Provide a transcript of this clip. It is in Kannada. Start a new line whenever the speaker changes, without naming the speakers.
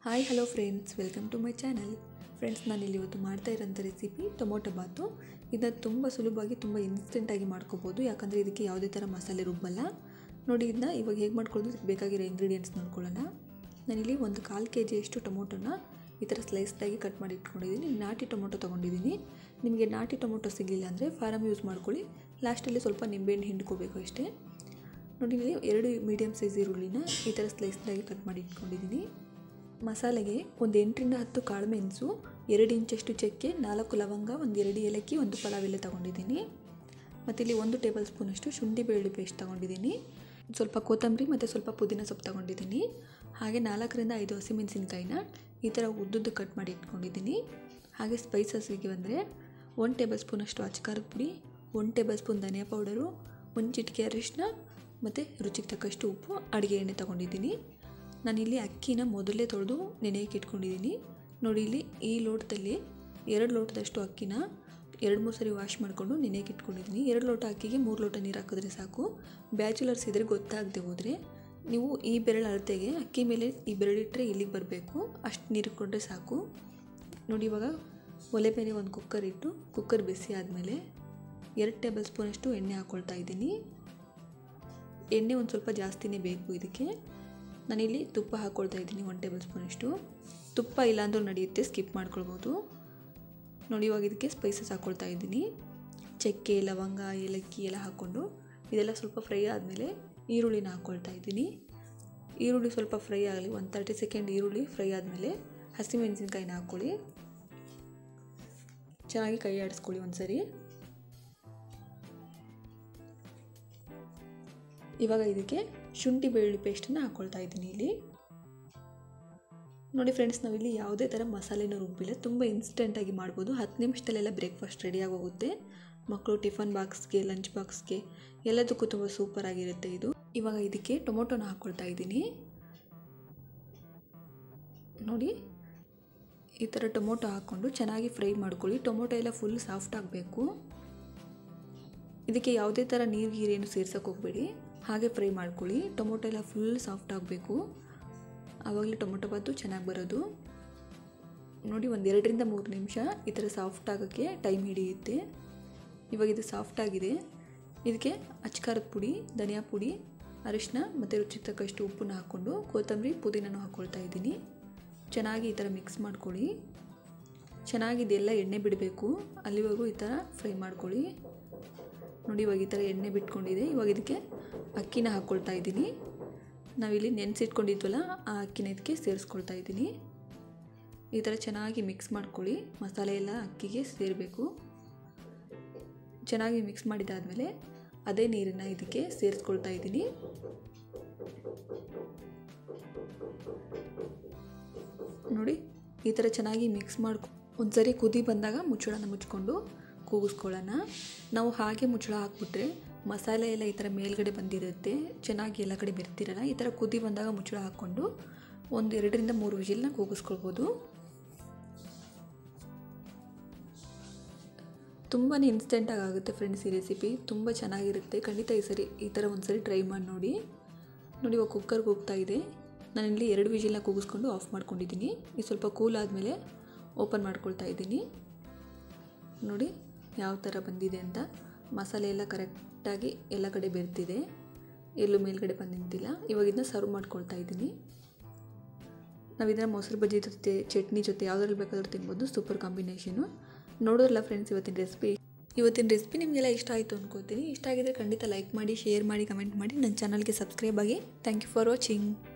hi hello friends welcome to my channel friends ನಾನಿಲ್ಲಿ ಇವತ್ತು ಮಾಡ್ತಾ ಇರೋಂಥ ರೆಸಿಪಿ ಟೊಮೊಟೊ ಬಾತು ಇದನ್ನು ತುಂಬ ಸುಲಭವಾಗಿ ತುಂಬ ಇನ್ಸ್ಟೆಂಟಾಗಿ ಮಾಡ್ಕೋಬೋದು ಯಾಕಂದರೆ ಇದಕ್ಕೆ ಯಾವುದೇ ಥರ ಮಸಾಲೆ ರುಬ್ಬಲ್ಲ ನೋಡಿ ಇದನ್ನ ಇವಾಗ ಹೇಗೆ ಮಾಡ್ಕೊಳ್ಳೋದು ಇದಕ್ಕೆ ಬೇಕಾಗಿರೋ ಇಂಗ್ರೀಡಿಯೆಂಟ್ಸ್ ನೋಡ್ಕೊಳ್ಳೋಣ ನಾನಿಲ್ಲಿ ಒಂದು ಕಾಲು ಕೆ ಜಿಯಷ್ಟು ಟೊಮೊಟೊನ ಈ ಥರ ಸ್ಲೈಸ್ಡಾಗಿ ಕಟ್ ಮಾಡಿ ಇಟ್ಕೊಂಡಿದ್ದೀನಿ ನಾಟಿ ಟೊಮೊಟೊ ತೊಗೊಂಡಿದ್ದೀನಿ ನಿಮಗೆ ನಾಟಿ ಟೊಮೊಟೊ ಸಿಗಲಿಲ್ಲ ಅಂದರೆ ಫಾರಮ್ ಯೂಸ್ ಮಾಡ್ಕೊಳ್ಳಿ ಲಾಸ್ಟಲ್ಲಿ ಸ್ವಲ್ಪ ನಿಂಬೆಹಣ್ಣು ಹಿಂಡ್ಕೋಬೇಕು ಅಷ್ಟೇ ನೋಡಿ ಇಲ್ಲಿ ಎರಡು ಮೀಡಿಯಮ್ ಸೈಜ್ ಈರುಳ್ಳಿನ ಈ ಥರ ಸ್ಲೈಸ್ಡಾಗಿ ಕಟ್ ಮಾಡಿ ಇಟ್ಕೊಂಡಿದ್ದೀನಿ ಮಸಾಲೆಗೆ ಒಂದು ಎಂಟರಿಂದ ಹತ್ತು ಕಾಳು ಮೆಣಸು ಎರಡು ಇಂಚಷ್ಟು ಚಕ್ಕೆ ನಾಲ್ಕು ಲವಂಗ ಒಂದು ಎರಡು ಏಲಕ್ಕಿ ಒಂದು ಪಲಾವೆಲೆ ತೊಗೊಂಡಿದ್ದೀನಿ ಮತ್ತು ಇಲ್ಲಿ ಒಂದು ಟೇಬಲ್ ಸ್ಪೂನಷ್ಟು ಶುಂಠಿ ಬೆಳ್ಳುಳ್ಳಿ ಪೇಸ್ಟ್ ತೊಗೊಂಡಿದ್ದೀನಿ ಸ್ವಲ್ಪ ಕೊತ್ತಂಬರಿ ಮತ್ತು ಸ್ವಲ್ಪ ಪುದೀನ ಸೊಪ್ಪು ತೊಗೊಂಡಿದ್ದೀನಿ ಹಾಗೆ ನಾಲ್ಕರಿಂದ ಐದು ಹಸಿಮೆಣಸಿನ್ಕಾಯಿನ ಈ ಥರ ಉದ್ದುದ್ದು ಕಟ್ ಮಾಡಿ ಇಟ್ಕೊಂಡಿದ್ದೀನಿ ಹಾಗೆ ಸ್ಪೈಸಸ್ಸಿಗೆ ಬಂದರೆ ಒನ್ ಟೇಬಲ್ ಸ್ಪೂನಷ್ಟು ಅಚ್ಕಾರದ ಪುಡಿ ಒನ್ ಟೇಬಲ್ ಸ್ಪೂನ್ ಧನಿಯಾ ಪೌಡರು ಒಂದು ಚಿಟಿಕೆ ಅರಿಶಿನ ಮತ್ತು ರುಚಿಗೆ ತಕ್ಕಷ್ಟು ಉಪ್ಪು ಅಡುಗೆ ಎಣ್ಣೆ ತೊಗೊಂಡಿದ್ದೀನಿ ನಾನಿಲ್ಲಿ ಅಕ್ಕಿನ ಮೊದಲೇ ತೊಳೆದು ನೆನೆಯಕ್ಕೆ ಇಟ್ಕೊಂಡಿದ್ದೀನಿ ನೋಡಿ ಇಲ್ಲಿ ಈ ಲೋಟದಲ್ಲಿ ಎರಡು ಲೋಟದಷ್ಟು ಅಕ್ಕಿನ ಎರಡು ಮೂರು ಸರಿ ವಾಶ್ ಮಾಡಿಕೊಂಡು ನೆನೆಯಕ್ಕೆ ಇಟ್ಕೊಂಡಿದ್ದೀನಿ ಎರಡು ಲೋಟ ಅಕ್ಕಿಗೆ ಮೂರು ಲೋಟ ನೀರು ಹಾಕಿದ್ರೆ ಸಾಕು ಬ್ಯಾಚುಲರ್ಸ್ ಇದ್ದರೆ ಗೊತ್ತಾಗದೆ ಹೋದರೆ ನೀವು ಈ ಬೆರಳು ಅಳತೆಗೆ ಅಕ್ಕಿ ಮೇಲೆ ಈ ಬೆರಳಿಟ್ಟರೆ ಇಲ್ಲಿಗೆ ಬರಬೇಕು ಅಷ್ಟು ನೀರು ಕೊಟ್ಟರೆ ಸಾಕು ನೋಡಿ ಇವಾಗ ಒಲೆ ಮೇಲೆ ಒಂದು ಕುಕ್ಕರ್ ಇಟ್ಟು ಕುಕ್ಕರ್ ಬಿಸಿ ಆದಮೇಲೆ ಎರಡು ಟೇಬಲ್ ಸ್ಪೂನಷ್ಟು ಎಣ್ಣೆ ಹಾಕ್ಕೊಳ್ತಾ ಇದ್ದೀನಿ ಎಣ್ಣೆ ಒಂದು ಸ್ವಲ್ಪ ಜಾಸ್ತಿನೇ ಬೇಕು ಇದಕ್ಕೆ ನಾನಿಲ್ಲಿ ತುಪ್ಪ ಹಾಕ್ಕೊಳ್ತಾ ಇದ್ದೀನಿ ಒನ್ ಟೇಬಲ್ ಸ್ಪೂನಷ್ಟು ತುಪ್ಪ ಇಲ್ಲಾಂದ್ರೂ ನಡೆಯುತ್ತೆ ಸ್ಕಿಪ್ ಮಾಡ್ಕೊಳ್ಬೋದು ನೋಡಿ ಇವಾಗ ಇದಕ್ಕೆ ಸ್ಪೈಸಸ್ ಹಾಕ್ಕೊಳ್ತಾ ಇದ್ದೀನಿ ಚಕ್ಕೆ ಲವಂಗ ಏಲಕ್ಕಿ ಎಲ್ಲ ಹಾಕ್ಕೊಂಡು ಇದೆಲ್ಲ ಸ್ವಲ್ಪ ಫ್ರೈ ಆದಮೇಲೆ ಈರುಳ್ಳಿನ ಹಾಕ್ಕೊಳ್ತಾ ಇದ್ದೀನಿ ಈರುಳ್ಳಿ ಸ್ವಲ್ಪ ಫ್ರೈ ಆಗಲಿ ಒಂದು ತರ್ಟಿ ಸೆಕೆಂಡ್ ಈರುಳ್ಳಿ ಫ್ರೈ ಆದಮೇಲೆ ಹಸಿಮೆಣಸಿನ್ಕಾಯಿನ ಹಾಕ್ಕೊಳ್ಳಿ ಚೆನ್ನಾಗಿ ಕೈ ಆಡಿಸ್ಕೊಳ್ಳಿ ಒಂದು ಸರಿ ಇವಾಗ ಇದಕ್ಕೆ ಶುಂಠಿ ಬೆಳ್ಳುಳ್ಳಿ ಪೇಸ್ಟನ್ನು ಹಾಕ್ಕೊಳ್ತಾ ಇದ್ದೀನಿ ಇಲ್ಲಿ ನೋಡಿ ಫ್ರೆಂಡ್ಸ್ ನಾವಿಲ್ಲಿ ಯಾವುದೇ ಥರ ಮಸಾಲೆನೂ ರುಬ್ಬಿಲ್ಲ ತುಂಬ ಇನ್ಸ್ಟೆಂಟಾಗಿ ಮಾಡ್ಬೋದು ಹತ್ತು ನಿಮಿಷದಲ್ಲೆಲ್ಲ ಬ್ರೇಕ್ಫಾಸ್ಟ್ ರೆಡಿಯಾಗಿ ಹೋಗುತ್ತೆ ಮಕ್ಕಳು ಟಿಫನ್ ಬಾಕ್ಸ್ಗೆ ಲಂಚ್ ಬಾಕ್ಸ್ಗೆ ಎಲ್ಲದಕ್ಕೂ ತುಂಬ ಸೂಪರಾಗಿರುತ್ತೆ ಇದು ಇವಾಗ ಇದಕ್ಕೆ ಟೊಮೊಟೊನ ಹಾಕ್ಕೊಳ್ತಾ ಇದ್ದೀನಿ ನೋಡಿ ಈ ಥರ ಟೊಮೊಟೊ ಹಾಕ್ಕೊಂಡು ಚೆನ್ನಾಗಿ ಫ್ರೈ ಮಾಡ್ಕೊಳ್ಳಿ ಟೊಮೊಟೊ ಎಲ್ಲ ಫುಲ್ ಸಾಫ್ಟ್ ಆಗಬೇಕು ಇದಕ್ಕೆ ಯಾವುದೇ ಥರ ನೀರು ಗೀರೇನು ಸೇರ್ಸೋಕೆ ಹೋಗಬೇಡಿ ಹಾಗೆ ಫ್ರೈ ಮಾಡ್ಕೊಳ್ಳಿ ಟೊಮೊಟೊ ಎಲ್ಲ ಫುಲ್ ಸಾಫ್ಟ್ ಆಗಬೇಕು ಆವಾಗಲೇ ಟೊಮೊಟೊ ಬಾತು ಚೆನ್ನಾಗಿ ಬರೋದು ನೋಡಿ ಒಂದು ಎರಡರಿಂದ ಮೂರು ನಿಮಿಷ ಈ ಥರ ಸಾಫ್ಟ್ ಆಗೋಕ್ಕೆ ಟೈಮ್ ಹಿಡಿಯುತ್ತೆ ಇವಾಗ ಇದು ಸಾಫ್ಟ್ ಆಗಿದೆ ಇದಕ್ಕೆ ಅಚ್ಕಾರದ ಪುಡಿ ಧನಿಯಾ ಪುಡಿ ಅರಿಶಿನ ಮತ್ತು ರುಚಿಗೆ ತಕ್ಕಷ್ಟು ಉಪ್ಪನ್ನ ಹಾಕ್ಕೊಂಡು ಕೊತ್ತಂಬರಿ ಪುದೀನೂ ಹಾಕ್ಕೊಳ್ತಾ ಇದ್ದೀನಿ ಚೆನ್ನಾಗಿ ಈ ಥರ ಮಿಕ್ಸ್ ಮಾಡ್ಕೊಳ್ಳಿ ಚೆನ್ನಾಗಿ ಇದೆಲ್ಲ ಎಣ್ಣೆ ಬಿಡಬೇಕು ಅಲ್ಲಿವರೆಗೂ ಈ ಥರ ಫ್ರೈ ಮಾಡ್ಕೊಳ್ಳಿ ನೋಡಿ ಇವಾಗ ಈ ಥರ ಎಣ್ಣೆ ಬಿಟ್ಕೊಂಡಿದೆ ಇವಾಗ ಇದಕ್ಕೆ ಅಕ್ಕಿನ ಹಾಕ್ಕೊಳ್ತಾ ಇದ್ದೀನಿ ನಾವಿಲ್ಲಿ ನೆನೆಸಿಟ್ಕೊಂಡಿದ್ವಲ್ಲ ಆ ಅಕ್ಕಿನ ಇದಕ್ಕೆ ಸೇರಿಸ್ಕೊಳ್ತಾ ಇದ್ದೀನಿ ಈ ಥರ ಚೆನ್ನಾಗಿ ಮಿಕ್ಸ್ ಮಾಡ್ಕೊಳ್ಳಿ ಮಸಾಲೆ ಎಲ್ಲ ಅಕ್ಕಿಗೆ ಸೇರಬೇಕು ಚೆನ್ನಾಗಿ ಮಿಕ್ಸ್ ಮಾಡಿದಾದಮೇಲೆ ಅದೇ ನೀರನ್ನು ಇದಕ್ಕೆ ಸೇರಿಸ್ಕೊಳ್ತಾ ಇದ್ದೀನಿ ನೋಡಿ ಈ ಥರ ಚೆನ್ನಾಗಿ ಮಿಕ್ಸ್ ಮಾಡ್ಕೊ ಒಂದ್ಸರಿ ಕುದಿ ಬಂದಾಗ ಮುಚ್ಚಳನ ಮುಚ್ಕೊಂಡು ಕೂಗಿಸ್ಕೊಳ್ಳೋಣ ನಾವು ಹಾಗೆ ಮುಚ್ಚಳ ಹಾಕ್ಬಿಟ್ರೆ ಮಸಾಲೆ ಎಲ್ಲ ಈ ಥರ ಮೇಲ್ಗಡೆ ಬಂದಿರುತ್ತೆ ಚೆನ್ನಾಗಿ ಎಲ್ಲ ಕಡೆ ಬೆರ್ತಿರಲ್ಲ ಈ ಥರ ಕುದಿ ಬಂದಾಗ ಮುಚ್ಚಳ ಹಾಕ್ಕೊಂಡು ಒಂದು ಎರಡರಿಂದ ಮೂರು ವಿಜಿಲ್ನ ಕೂಗಿಸ್ಕೊಳ್ಬೋದು ತುಂಬಾ ಇನ್ಸ್ಟೆಂಟಾಗಿ ಆಗುತ್ತೆ ಫ್ರೆಂಡ್ಸ್ ಈ ರೆಸಿಪಿ ತುಂಬ ಚೆನ್ನಾಗಿರುತ್ತೆ ಖಂಡಿತ ಈ ಸರಿ ಈ ಥರ ಒಂದು ಸರಿ ಟ್ರೈ ಮಾಡಿ ನೋಡಿ ನೋಡಿ ಇವಾಗ ಕುಕ್ಕರ್ಗೆ ಹೋಗ್ತಾ ಇದೆ ನಾನಿಲ್ಲಿ ಎರಡು ವಿಜಿಲ್ನ ಕೂಗಿಸ್ಕೊಂಡು ಆಫ್ ಮಾಡ್ಕೊಂಡಿದ್ದೀನಿ ಇದು ಸ್ವಲ್ಪ ಕೂಲ್ ಆದಮೇಲೆ ಓಪನ್ ಮಾಡ್ಕೊಳ್ತಾ ಇದ್ದೀನಿ ನೋಡಿ ಯಾವ ಥರ ಬಂದಿದೆ ಅಂತ ಮಸಾಲೆ ಎಲ್ಲ ಕರೆಕ್ಟಾಗಿ ಎಲ್ಲ ಕಡೆ ಬೆರ್ತಿದೆ ಎಲ್ಲೂ ಮೇಲ್ಗಡೆ ಬಂದು ನಿಂತಿಲ್ಲ ಇವಾಗ ಇದನ್ನ ಸರ್ವ್ ಮಾಡ್ಕೊಳ್ತಾ ಇದ್ದೀನಿ ನಾವು ಇದನ್ನು ಮೊಸರು ಬಜ್ಜಿ ಜೊತೆ ಚಟ್ನಿ ಜೊತೆ ಯಾವುದ್ರಲ್ಲಿ ಬೇಕಾದ್ರೂ ತಿನ್ಬೋದು ಸೂಪರ್ ಕಾಂಬಿನೇಷನು ನೋಡೋರಲ್ಲ ಫ್ರೆಂಡ್ಸ್ ಇವತ್ತಿನ ರೆಸಿಪಿ ಇವತ್ತಿನ ರೆಸಿಪಿ ನಿಮಗೆಲ್ಲ ಇಷ್ಟ ಆಯಿತು ಅನ್ಕೋತೀನಿ ಇಷ್ಟ ಆಗಿದ್ರೆ ಖಂಡಿತ ಲೈಕ್ ಮಾಡಿ ಶೇರ್ ಮಾಡಿ ಕಮೆಂಟ್ ಮಾಡಿ ನನ್ನ ಚಾನಲ್ಗೆ ಸಬ್ಸ್ಕ್ರೈಬ್ ಆಗಿ ಥ್ಯಾಂಕ್ ಯು ಫಾರ್ ವಾಚಿಂಗ್